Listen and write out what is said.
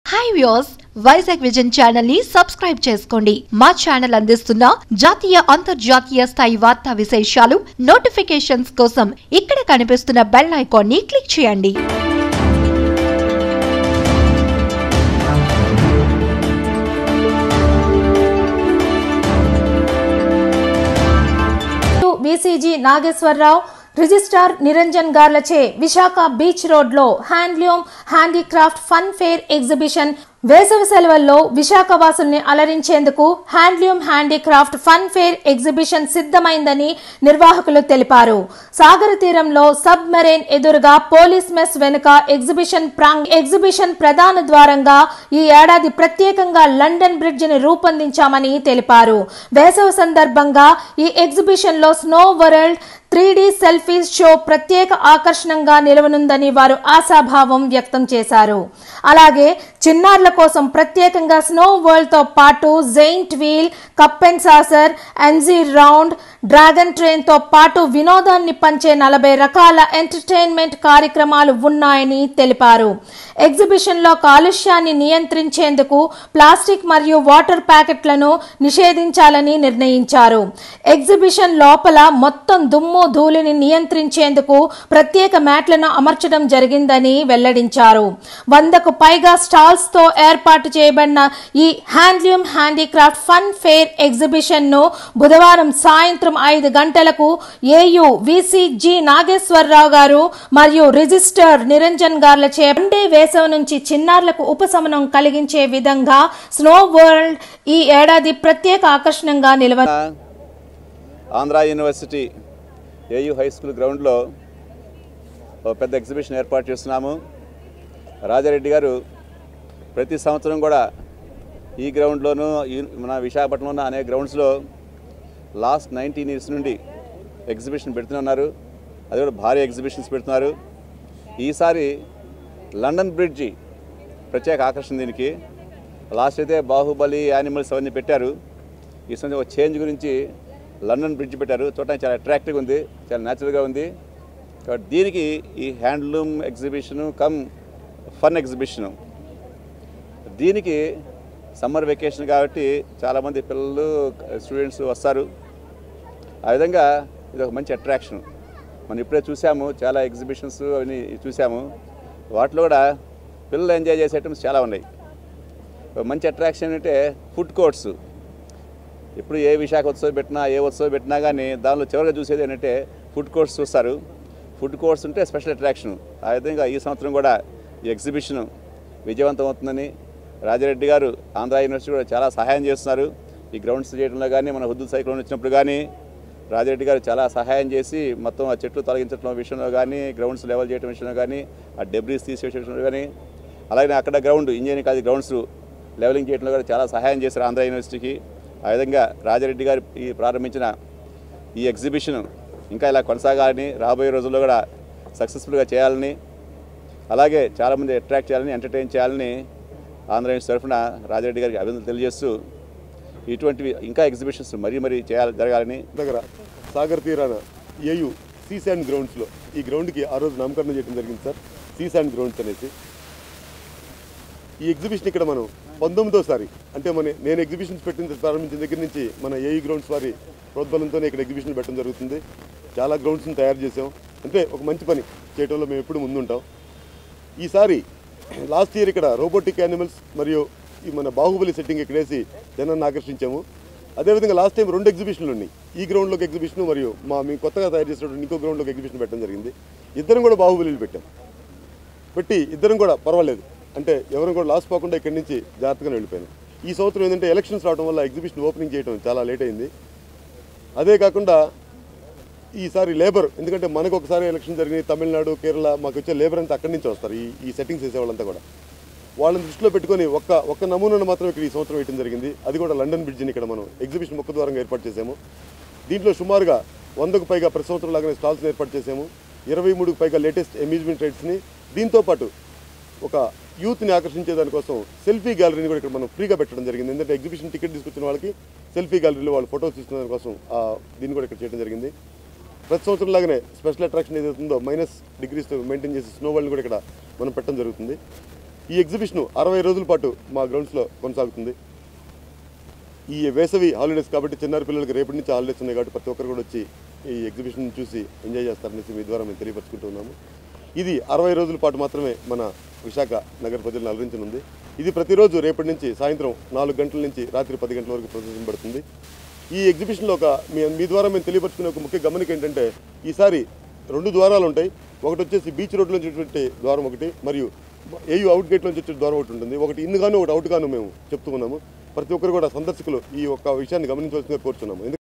hi views Vizag vision channel ని subscribe చేసుకోండి మా ఛానల్ అందిస్తున్న జాతీయ అంతర్జాతీయ స్థాయి వార్తా విశేషాలు నోటిఫికేషన్స్ కోసం ఇక్కడ కనిపిస్తున్న బెల్ ఐకాన్ ని క్లిక్ చేయండి విసిజి నాగేశ్వరరావు రిజిస్ట్రార్ నిరంజన్ గార్లచే విశాఖ బీచ్ రోడ్ లో handloom handicraft fun fair exhibition వేసవి సెలవుల్లో విశాఖ వాసుల్ని అలరించేందుకు handloom handicraft fun fair exhibition సిద్ధమైందని నిర్వాహకులు తెలిపారు సాగర తీరంలో సబ్ మెరైన్ ఎదురుగా పోలీస్ మెస్ వెనుక ఎగ్జిబిషన్ ప్రాంగ్ ఎగ్జిబిషన్ ప్రధాన ద్వారంగా ఈ ఏడాది ప్రత్యేకంగా లండన్ బ్రిడ్జ్ ని రూపొందించామని తెలిపారు వేసవి సందర్భంగా ఈ ఎగ్జిబిషన్ లో snow world three D selfie show ప్రత్యేక ఆకర్షణంగా నిలవనుందని వారు ఆశాభావం వ్యక్తం చేశారు అలాగే చిన్నారుల కోసం ప్రత్యేకంగా స్నో వరల్డ్ తో పాటు giant wheel cup and saucer ఎన్జీ రౌండ్ డ్రాగన్ ట్రైన్ తో పాటు వినోదాన్ని పంచే నలభై రకాల ఎంటర్టైన్మెంట్ కార్యక్రమాలు ఉన్నాయని తెలిపారు ఎగ్జిబిషన్ లో కాలుష్యాన్ని నియంత్రించేందుకు ప్లాస్టిక్ మరియు వాటర్ ప్యాకెట్లను నిషేధించాలని నిర్ణయించారు ఎగ్జిబిషన్ లోపల మొత్తం దుమ్ము ధూళిని నియంత్రించేందుకు ప్రత్యేక మ్యాట్లను అమర్చడం జరిగిందని వెల్లడించారు వందకు పైగా స్టాల్స్ తో ఏర్పాటు చేయబడిన ఈ handloom handicraft fun fair exhibition ను బుధవారం సాయంత్రం ఐదు గంటలకు ఏయు విసిజి నాగేశ్వరరావు గారు మరియు రిజిస్టర్ నిరంజన్ గార్లచే వన్డే వేసవి నుంచి చిన్నారులకు ఉపశమనం కలిగించే విధంగా స్నో వరల్డ్ ఈ ఏడాది ప్రత్యేక ఆకర్షణంగా నిలవ Andhra university AU high school గ్రౌండ్లో ఓ పెద్ద ఎగ్జిబిషన్ ఏర్పాటు చేస్తున్నాము రాజారెడ్డి గారు ప్రతి సంవత్సరం కూడా ఈ గ్రౌండ్లోనూ ఈ- మన విశాఖపట్నంలో అనేక గ్రౌండ్స్లో లాస్ట్ నైన్టీన్ ఇయర్స్ నుండి ఎగ్జిబిషన్ పెడుతున్నారు అది కూడా భారీ ఎగ్జిబిషన్స్ పెడుతున్నారు ఈసారి లండన్ బ్రిడ్జి ప్రత్యేక ఆకర్షణ దీనికి లాస్ట్ అయితే బాహుబలి యానిమల్స్ అవన్నీ పెట్టారు ఈ సంవత్సరం ఒక చేంజ్ గురించి లండన్ బ్రిడ్జ్ పెట్టారు చూడటానికి చాలా అట్రాక్టివ్గా ఉంది చాలా న్యాచురల్గా ఉంది కాబట్టి దీనికి ఈ handloom exhibition come fun exhibition దీనికి సమ్మర్ వెకేషన్ కాబట్టి చాలామంది పిల్లలు స్టూడెంట్స్ వస్తారు ఆ విధంగా ఇది ఒక మంచి అట్రాక్షన్ మనం ఇప్పుడే చూసాము చాలా ఎగ్జిబిషన్స్ అవన్నీ చూసాము వాటిలో కూడా పిల్లలు ఎంజాయ్ చేసే ఐటమ్స్ చాలా ఉన్నాయి ఒక మంచి అట్రాక్షన్ అంటే ఫుడ్ కోర్ట్స్ ఇప్పుడు ఏ విశాఖ ఉత్సవం పెట్టినా ఏ ఉత్సవం పెట్టినా కానీ దానిలో చివరిగా చూసేది ఏంటంటే ఫుడ్ కోర్ట్స్ చూస్తారు ఫుడ్ కోర్ట్స్ ఉంటే స్పెషల్ అట్రాక్షన్ ఆ విధంగా ఈ సంవత్సరం కూడా ఈ ఎగ్జిబిషన్ విజయవంతం అవుతుందని రాజారెడ్డి గారు ఆంధ్ర యూనివర్సిటీ కూడా చాలా సహాయం చేస్తున్నారు ఈ గ్రౌండ్స్ చేయడంలో కానీ మన హుద్దు సైక్లోన్ వచ్చినప్పుడు కానీ రాజారెడ్డి గారు చాలా సహాయం చేసి మొత్తం ఆ చెట్లు తొలగించడం విషయంలో కానీ గ్రౌండ్స్ లెవెల్ చేయడం విషయంలో కానీ ఆ డెబ్రీస్ తీసేసే విషయంలో కానీ అలాగే అక్కడ ground engineering college grounds leveling చేయడంలో కూడా చాలా సహాయం చేశారు ఆంధ్ర యూనివర్సిటీకి ఆ విధంగా రాజారెడ్డి గారు ఈ ప్రారంభించిన ఈ ఎగ్జిబిషన్ ఇంకా ఇలా కొనసాగాలని రాబోయే రోజుల్లో కూడా సక్సెస్ఫుల్గా చేయాలని అలాగే చాలామంది అట్రాక్ట్ చేయాలని ఎంటర్టైన్ చేయాలని ఆంధ్ర యూనివర్సిటీ తరఫున రాజారెడ్డి గారికి అభినందనలు తెలియజేస్తూ ఇటువంటివి ఇంకా ఎగ్జిబిషన్స్ మరీ మరీ చేయాలి జరగాలని దగ్గర సాగర్ తీరాన ఏయు సీ శాండ్ గ్రౌండ్స్లో ఈ గ్రౌండ్కి ఆ రోజు నామకరణం చేయడం జరిగింది సార్ సీ శాండ్ గ్రౌండ్స్ అనేసి ఈ ఎగ్జిబిషన్ ఇక్కడ మనం పంతొమ్మిదోసారి అంటే మన నేను ఎగ్జిబిషన్స్ పెట్టిన ప్రారంభించిన దగ్గర నుంచి మన ఏయు గ్రౌండ్స్ వారి ప్రోద్బలంతోనే ఇక్కడ ఎగ్జిబిషన్ పెట్టడం జరుగుతుంది చాలా గ్రౌండ్స్ని తయారు చేసాం అంటే ఒక మంచి పని చేయడంలో మేము ఎప్పుడు ముందుంటాం ఈసారి లాస్ట్ ఇయర్ ఇక్కడ రోబోటిక్ యానిమల్స్ మరియు ఈ మన బాహుబలి సెట్టింగ్ ఇక్కడ వేసి జనాన్ని ఆకర్షించాము అదేవిధంగా లాస్ట్ టైం రెండు ఎగ్జిబిషన్లు ఉన్నాయి ఈ గ్రౌండ్లోకి ఎగ్జిబిషన్ మరియు మా మేము కొత్తగా తయారు చేసినటువంటి ఇంకో గ్రౌండ్లోకి ఎగ్జిబిషన్ పెట్టడం జరిగింది ఇద్దరం కూడా బాహుబలిలు పెట్టాం పెట్టి ఇద్దరం కూడా పర్వాలేదు అంటే ఎవరు కూడా లాస్ పోకుండా ఇక్కడి నుంచి జాగ్రత్తగా వెళ్ళిపోయాను ఈ సంవత్సరం ఏంటంటే ఎలక్షన్స్ రావడం వల్ల ఎగ్జిబిషన్ ఓపెనింగ్ చేయడం చాలా లేట్ అయింది అదే కాకుండా ఈసారి లేబర్ ఎందుకంటే మనకు ఒకసారి ఎలక్షన్ జరిగినాయి తమిళనాడు కేరళ మాకు వచ్చే లేబర్ అంతా అక్కడి నుంచి వస్తారు ఈ ఈ సెట్టింగ్స్ వేసే వాళ్ళంతా కూడా వాళ్ళని దృష్టిలో పెట్టుకొని ఒక్క ఒక్క నమూనాను మాత్రం ఇక్కడ ఈ సంవత్సరం వేయడం జరిగింది అది కూడా లండన్ బ్రిడ్జిని ఇక్కడ మనం ఎగ్జిబిషన్ ముఖ ద్వారంగా ఏర్పాటు చేసాము దీంట్లో సుమారుగా వందకు పైగా ప్రతి సంవత్సరం లాగానే స్టాల్స్ని ఏర్పాటు చేసాము ఇరవై మూడుకు పైగా లేటెస్ట్ అమ్యూజ్మెంట్ రైడ్స్ని దీంతో పాటు ఒక యూత్ని ఆకర్షించే దానికోసం సెల్ఫీ గ్యాలరీని కూడా ఇక్కడ మనం ఫ్రీగా పెట్టడం జరిగింది ఎందుకంటే ఎగ్జిబిషన్ టికెట్ తీసుకొచ్చిన వాళ్ళకి సెల్ఫీ గ్యాలరీలో వాళ్ళు ఫోటోస్ తీసుకునే దానికోసం ఆ, దీన్ని కూడా ఇక్కడ చేయడం జరిగింది ప్రతి సంవత్సరం లాగానే స్పెషల్ అట్రాక్షన్ ఏదైతే ఉందో మైనస్ డిగ్రీస్ మెయింటైన్ చేసి స్నో వరల్డ్ని కూడా ఇక్కడ మనం పెట్టడం జరుగుతుంది ఈ ఎగ్జిబిషన్ అరవై రోజుల పాటు మా గ్రౌండ్స్లో కొనసాగుతుంది ఈ వేసవి హాలిడేస్ కాబట్టి చిన్నారి పిల్లలకి రేపటి నుంచి హాలిడేస్ ఉన్నాయి కాబట్టి ప్రతి ఒక్కరు కూడా వచ్చి ఈ ఎగ్జిబిషన్ చూసి ఎంజాయ్ చేస్తారనేసి మీ ద్వారా మేము తెలియపరచుకుంటున్నాము ఇది అరవై రోజుల పాటు మాత్రమే మన విశాఖ నగర ప్రజలను అలరించనుంది ఇది ప్రతిరోజు రేపటి నుంచి సాయంత్రం నాలుగు గంటల నుంచి రాత్రి పది గంటల వరకు ప్రదర్శించబడుతుంది ఈ ఎగ్జిబిషన్లో ఒక మీ మీ ద్వారా మేము తెలియపరుచుకునే ఒక ముఖ్య గమనిక ఏంటంటే ఈసారి రెండు ద్వారాలు ఉంటాయి ఒకటి వచ్చేసి బీచ్ రోడ్లో వచ్చేటువంటి ద్వారం ఒకటి మరియు ఏయు అవుట్ గేట్ నుంచి వచ్చే ద్వారం ఒకటి ఉంటుంది ఒకటి ఇన్ గాను ఒకటి అవుట్ గాను మేము చెప్తూ ఉన్నాము ప్రతి ఒక్కరు కూడా సందర్శకులు ఈ ఒక్క విషయాన్ని గమనించవలసిందిగా కోరుతున్నాము ఎందుకంటే